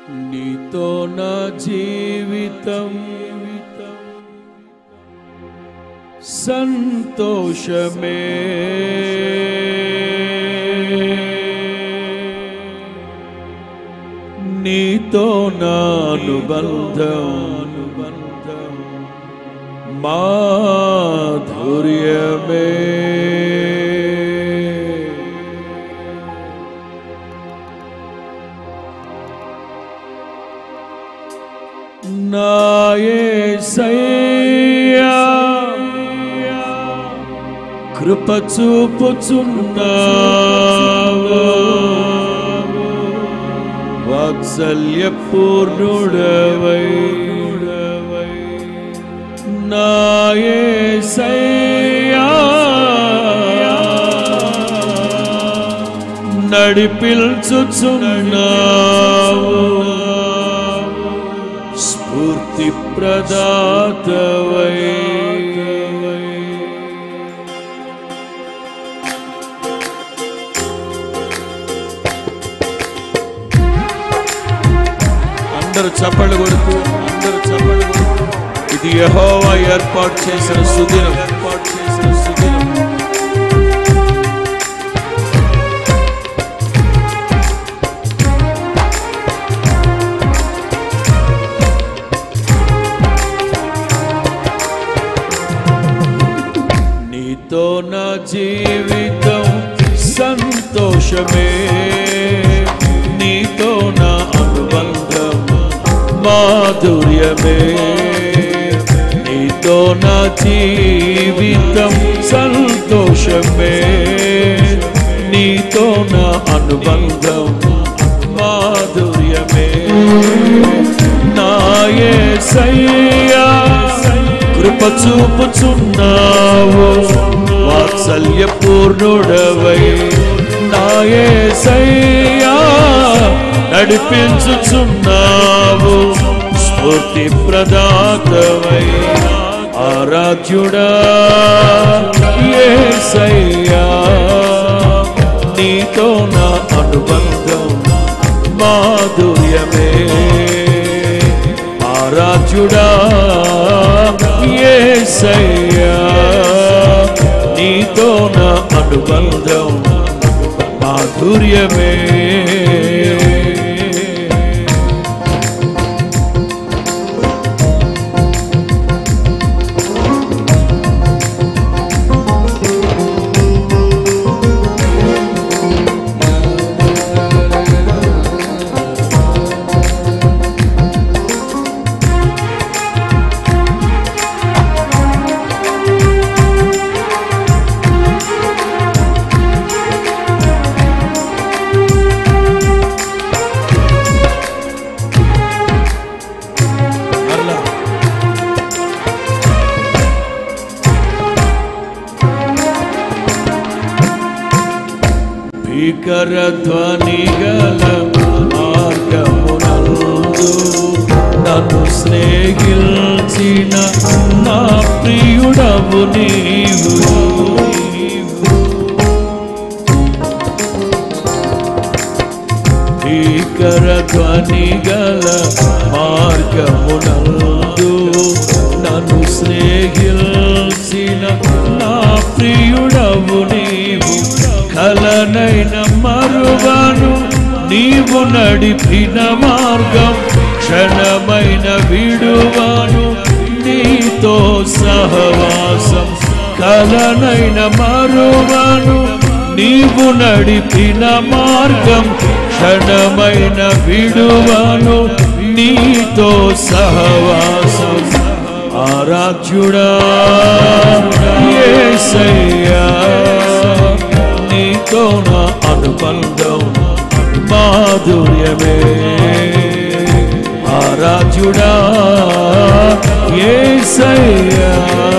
నీతో నా జీవితం సంతోషమే నీతో నా అనుబంధం అనుబంధం మాధుర్యమే నాయసయ్యా కృప చూపుచున్నావు వాత్సల్య పూర్ణుడవై నాయసయ్యా నడిపిల్చుచున్నావు స్ఫూర్తి ప్రదాతవై అందరూ చప్పళ్ళు కొడుతూ అందరూ చప్పళ్ళు కొడుతూ ఇది యెహోవా ఏర్పాటు చేసిన సుదినం ఏర్పాటు చేసిన సుదినం నీతో నా జీవితం సంతోషమే నీతో నా అనుబంధం మాధుర్యమే నీతో నా జీవితం సంతోషమే నీతో నా అనుబంధం మాధుర్యమే నాయే సయ్యా కృప చూపుచున్నావు వాత్సల్య పూర్ణుడవై నాయే సయ్యా నడిపించుచున్నావు స్ఫూర్తి ప్రదాతవై ఆరాధ్యుడా ఏ సయ్యా నీతో నా అనుబంధం మాధుర్యమే ఆరాధ్యుడా యేసయ్యా నీతో నా అనుబంధం మాధుర్యమే మరలా భీకర ధ్వని గల మార్గమునందు నన్ను స్నేహిల్చిన నా ప్రియుడవు నీవు భీకర ధ్వని గల మార్గమునందు నన్ను స్నేహిల్చిన నా ప్రియుడవు నీవు కలనైన మరువను నీవు నడిపిన మార్గం క్షణమైన విడువను నీతో సహవాసం కలనైన మరువను నీవు నడిపిన మార్గం క్షణమైన విడువను నీతో సహవాసం ఆరాధ్యుడా యేసయ్యా నీతో నా అనుబంధం మాధుర్యమే ఆరాధ్యుడా యేసయ్యా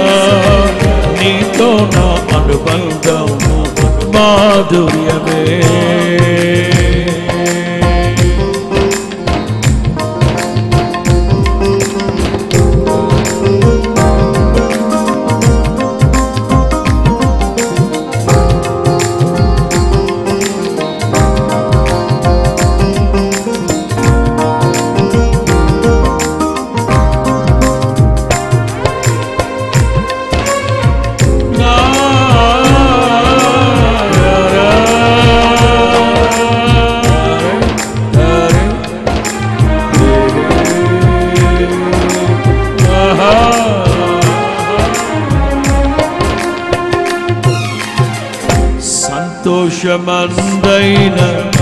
నీతో నా అనుబంధం మాధుర్యమే సంతోషమందైన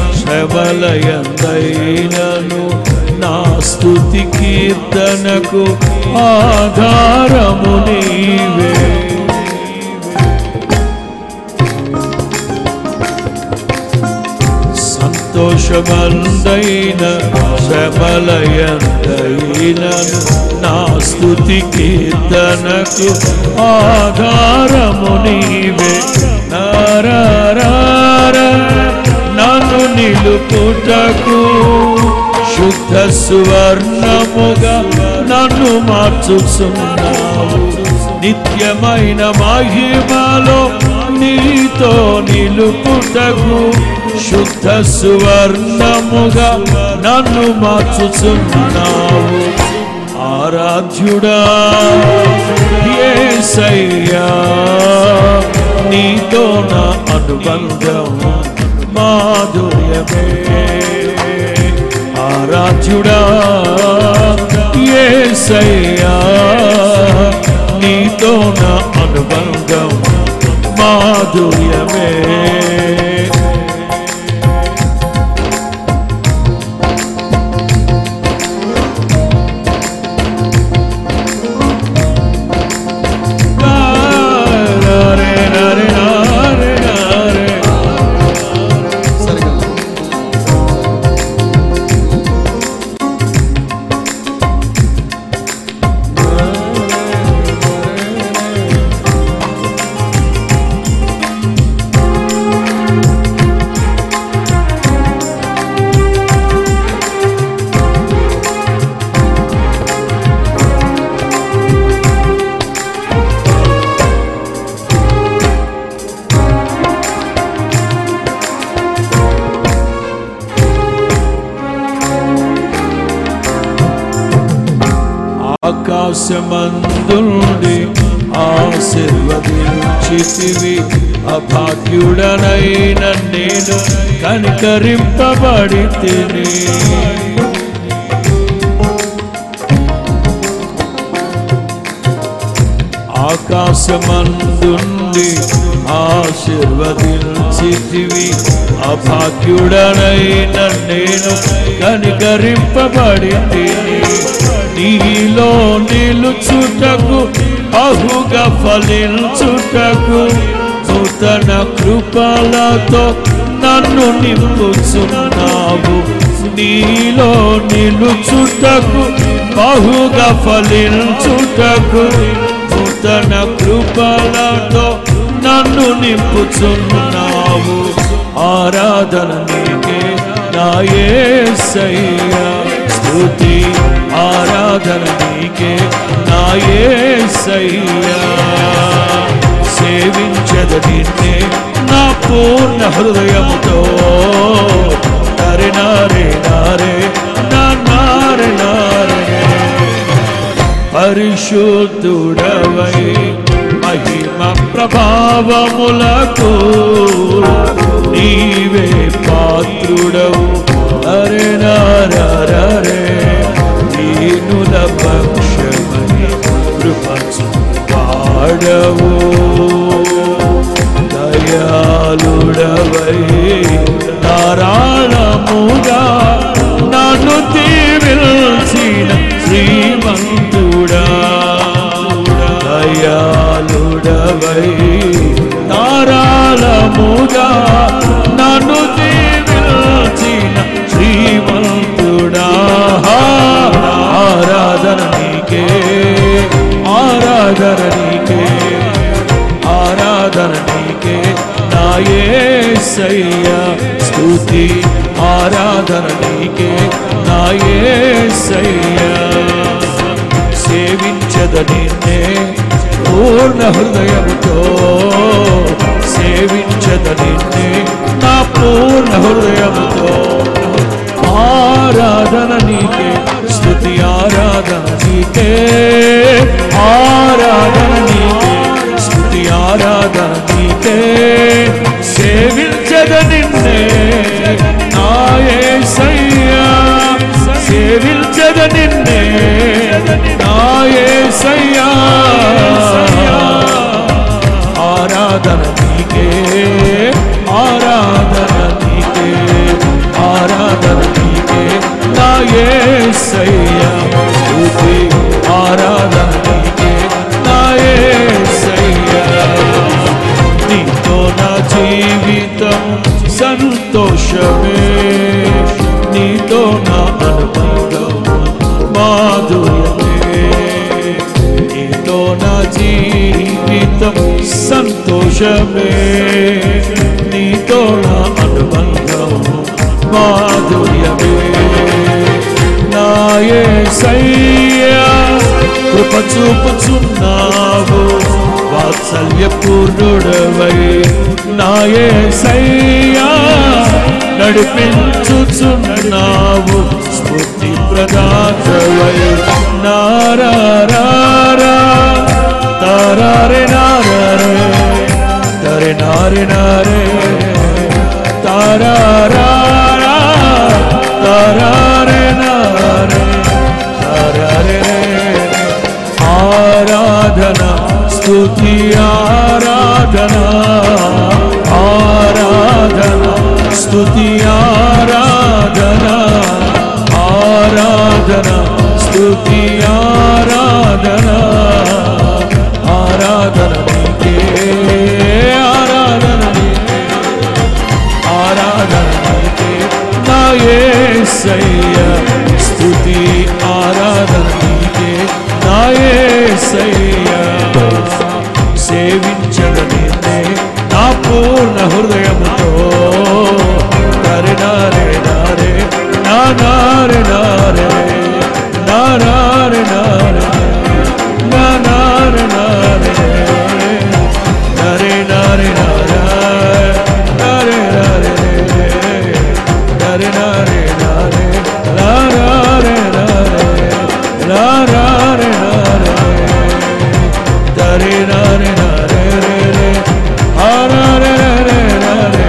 శ్రమలయందైనను నా స్తుతి కీర్తనకు ఆధారము నీవే సంతోషమందైన శ్రమలయందైనను నా స్తుతి కీర్తనకు ఆధారము నీవే నారారార నన్ను నిలుపుటకు శుద్ధ సువర్ణముగా నన్ను మార్చుచున్నావు నిత్యమైన మహిమలో నీతో నిలుపుటకు శుద్ధ సువర్ణముగా నన్ను మార్చుచున్నావు ఆరాధ్యుడా యేసయ్యా నీతో నా అనుబంధం మాధుర్యమే ఆరాధ్యుడా యేసయ్యా నీతో నా అనుబంధం మాధుర్యమే నారే నారే నారే నారే సరిగా ఆకాశమందుండి ఆశీర్వదించితివి అభాగ్యుడనైన నేను కనికరింపబడి తిని ఆకాశమందుండి ఆశీర్వదించితివి అభాగ్యుడనైన నేను కనికరింపబడి తిని నీలో నిలుచుటకు బహుగా ఫలించుటకు నూతన కృపలతో నన్ను నింపుచున్నావు నీలో నిలుచుటకు బహుగా ఫలించుటకు నూతన కృపలతో నన్ను నింపుచున్నావు ఆరాధన నీకే నా యేసయ్యా స్తుతి ఆరాధన నీకే నా యేసయ్యా సేవించద నిన్నే నా పూర్ణ హృదయముతో నరే నారే నారే నా నారే నారే పరిశుద్ధుడవై మహిమ ప్రభావములకు నీవే పాత్రుడవు అరే నారే దీనుల పక్షమని కృపచు పాడవు దయాళుడవై ధారాళముగా నన్ను దీవిల్చిన శ్రీమంతుడా దయాళుడవై ధారాళముగా నన్ను దీవిల్చిన శ్రీమంతుడా ఆరాధన నీకే ఆరాధన నీకే ఆరాధన నీకే నా యేసయ్యా స్తుతి ఆరాధన నీకే నా యేసయ్యా సేవించద నిన్నే పూర్ణ హృదయముతో సేవించద నిన్నే నా పూర్ణ హృదయముతో ఆరాధన నీకే స్తుతి ఆరాధన నీకే ఆరాధన నీకే స్తుతి ఆరాధన నీకే సేవించద నిన్నే నాయసయ్యా సేవించద నిన్నే నాయసయ్యా ఆరాధన నీకే ఆరాధన నీకే ఆరాధన నీకే నా యేసయ్య స్తుతి ఆరాధన నీకే నా యేసయ్య నీతో నా జీవితం సంతోషమే నీతో నా అనుబంధం మాధుర్యమే నీతో నా జీవితం సంతోషమే నీతో నా అనుబంధం మాధుర్యమే నాయే సయ్యా కృప చూపుచున్నావు వాత్సల్య పూర్ణుడవై నాయే సయ్యా నడిపించుచున్నావు స్ఫూర్తి ప్రదాతవై నారారా తారారే నారే తరే నారే నారే తారారా తారారే నారే తారారే ఆరాధన స్తుతి ఆరాధన ఆరాధన స్తుతి ఆరాధన ఆరాధన స్తుతి ఆరాధన ఆరాధన నీకే ఆరాధన నీకే ఆరాధన నీకే నా యేసయ్య స్తుతి ఆరాధన నీకే నా యేసయ్య సేవించగ నిన్నే నా పూర్ణ హృదయముతో నరే నారే నారే నా నారే నారే నా నారే నారే నా నారే నారే నరే నరే నరే నరే నరే నరే నరే నరే నరే నరే నరే నరే నరే నరే రే హరే రే నరే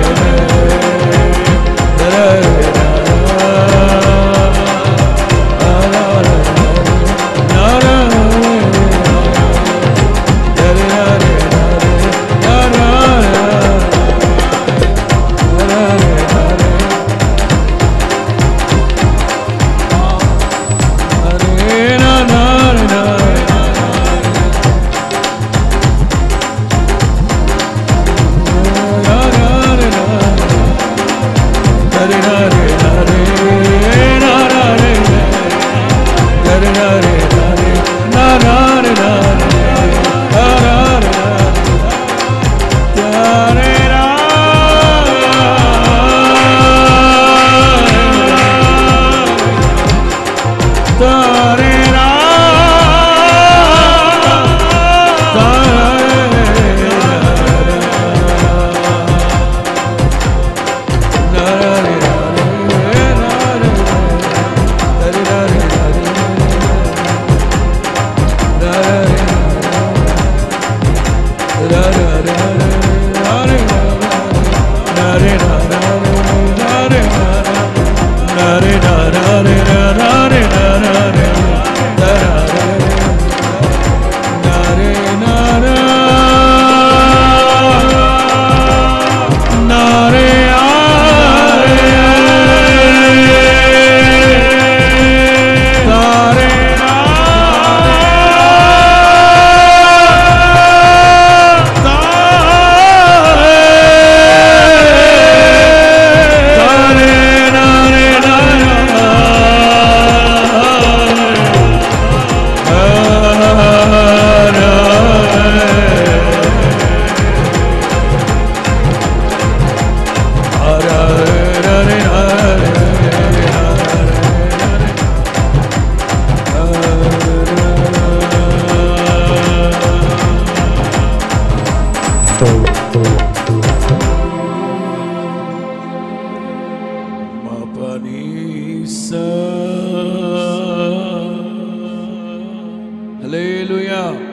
హల్లెలూయా